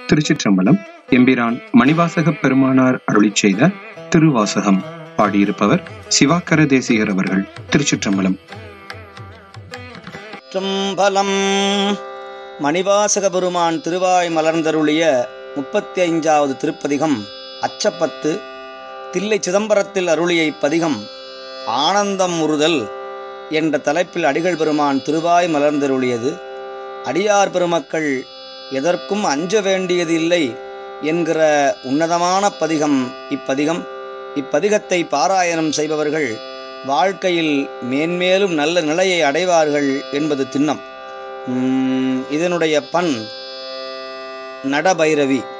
திருச்சிற்றம்பலம் எம்பிரான் மணிவாசக பெருமானார் அருளிச் செய்த திருவாசகம் பாடியிருப்பவர் சிவாக்கர தேசிகர் அவர்கள் திருச்சிற்றம்பலம் சிற்றம்பலம் மணிவாசக பெருமான் திருவாய் மலர்ந்தருளிய முப்பத்தி ஐந்தாவது திருப்பதிகம் அச்சப்பத்து தில்லை சிதம்பரத்தில் அருளிய இப்பதிகம் ஆனந்தம் உறுதல் என்ற தலைப்பில் அடிகள் பெருமான் திருவாய் மலர்ந்தருளியது அடியார் பெருமக்கள் எதற்கும் அஞ்ச வேண்டியது இல்லை என்கிற உன்னதமான பதிகம் இப்பதிகம் இப்பதிகத்தை பாராயணம் செய்பவர்கள் வாழ்க்கையில் மேன்மேலும் நல்ல நிலையை அடைவார்கள் என்பது திண்ணம் உம், இதனுடைய பண் நடபைரவி